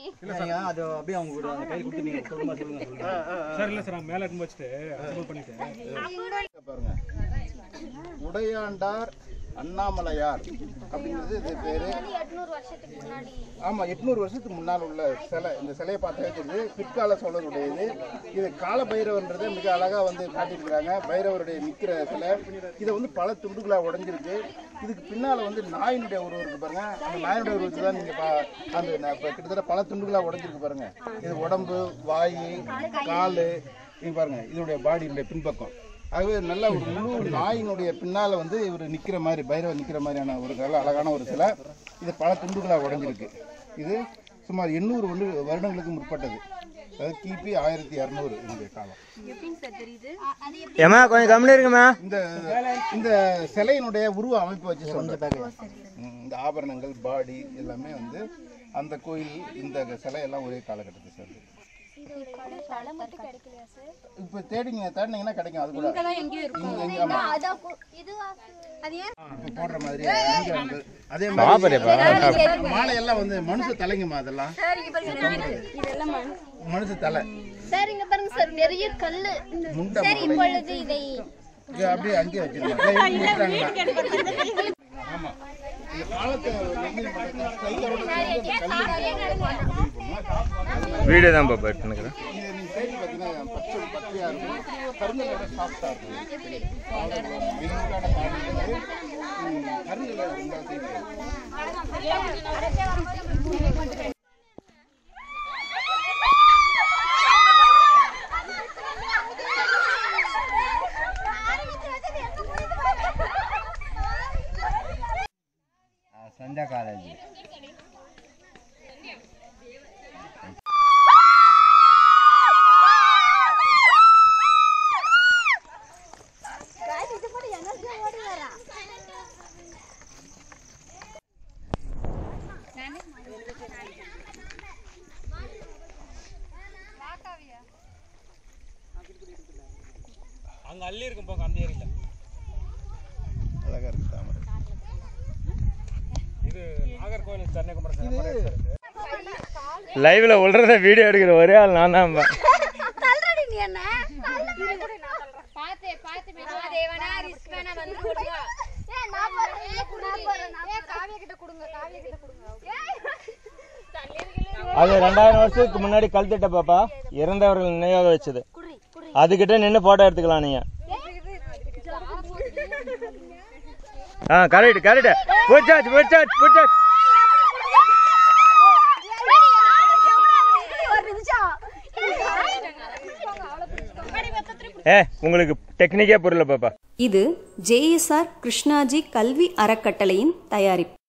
இல்லைங்க அது அப்படியே அவங்க கூட அந்த கையில் கொடுத்து நீங்க சொல்லுமா சொல்லுங்க சொல்லுங்க சார் இல்லை சார் மேலே எடுத்து வச்சுட்டு அசம்பிள் பண்ணிட்டு பாருங்க உடையாண்டார் அண்ணாமலையார் அப்படிங்கிறது இது பேரு எட்நூறு வருஷத்துக்கு முன்னாடி ஆமா எட்நூறு வருஷத்துக்கு முன்னால் உள்ள சிலை இந்த சிலையை பார்த்தா தெரியுது பிற்கால சோழருடையது இது கால பைரவன்றதை மிக அழகா வந்து காட்டியிருக்கிறாங்க பைரவருடைய நிக்கிற சிலை இதை வந்து பல துண்டுகளா உடைஞ்சிருக்கு இதுக்கு பின்னால வந்து நாயினுடைய உருவம் இருக்கு பாருங்க அந்த நாயினுடைய உருவத்தை தான் நீங்க பா- அந்த ந- இப்ப கிட்டத்தட்ட பல துண்டுகளா உடைஞ்சிருக்கு பாருங்க இது உடம்பு வாய் காலு இங்க பாருங்க இதனுடைய பாடியினுடைய பின்பக்கம் ஆகவே நல்ல ஒரு முழு நாயினுடைய பின்னால வந்து இவர் நிக்கிற மாதிரி பைரவர் நிக்கிற மாதிரியான ஒரு நல்ல அழகான ஒரு சிலை இது பல துண்டுகளாக உடைஞ்சிருக்கு இது சுமார் எண்ணூறு வந்து வருடங்களுக்கு முற்பட்டது அதாவது கிபி ஆயிரத்தி இரநூறு என்னுடைய காலம் ஏமா கொஞ்சம் கம்முனு இருக்குமா இந்த இந்த சிலையினுடைய உருவ அமைப்பு வச்சு சொல்றேன் ம், இந்த ஆபரணங்கள் பாடி எல்லாமே வந்து அந்த கோயில் இந்த சிலை எல்லாம் ஒரே காலகட்டத்தை சேர்ந்து தலை மட்டும் கிடைக்கலையா சார் இப்போ தேடிங்க தேடினீங்கன்னா கிடைக்கும் அது கூட இங்க எங்க ஆமா அதான் கு- இதுவா அது ஏன் இப்போ போடுற மாதிரி இங்க வந்து அதே மாதிரி மாலை எல்லாம் வந்து மனுஷ தலைங்கம்மா அதெல்லாம் மனுஷ தலை சார் இங்க பாருங்க சார் நிறைய கல்லு முண்டை சார் இப்பொழுது இதை இங்க அப்படியே அங்கேயே வச்சிருக்காங்க ஆமா இந்த பாலத்தை நெகிழ் பண்ணி கையோட வீடியோ தான் பாப்பா எடுத்துனுக்குறேன் இது நீங்க தேடி பார்த்தீங்கன்னா பச்சை பச்சையா இருக்கும் கருங்கலோட சாஃப்டா இருக்கும் வெயிலான பாடி வந்து ம், கருங்கல்ல ரொம்ப தேய்க்கும். சந்தியா காலேஜ் அங்கே அள்ளி இருக்கும் போங்க அந்த ஏரியில் அழகா இருக்கு தாமரை இது நாகர்கோவில் சென்னைக்குமரன் சார் லைவ்ல விழுறத வீடியோ எடுக்கிற ஒரே ஆள் நான் தான் தள்ளுறடி நீ என்ன பாத்து பாத்து மெதுவா தேவனா ரிஸ்க் வேணா வந்து கொடுங்க ஏ நான் போறேன் நான் போறேன் ஏ காவிய கிட்ட கொடுங்க காவிய கிட்ட கொடுங்க அது ரெண்டாயிரம் வருஷத்துக்கு முன்னாடி கழுத்திட்ட பாப்பா இறந்தவர்கள் நினைவாக வச்சது அதுகிட்ட நின்று போட்டோ எடுத்துக்கலாம் நீங்க ஆ கரெக்ட் கரெக்ட் புடிச்சாச்சு புடிச்சாச்சு புடிச்சாச்சு ஏ உங்களுக்கு டெக்னிக்கே புரியல பாப்பா இது ஜேஎஸ்ஆர் கிருஷ்ணாஜி கல்வி அறக்கட்டளையின் தயாரிப்பு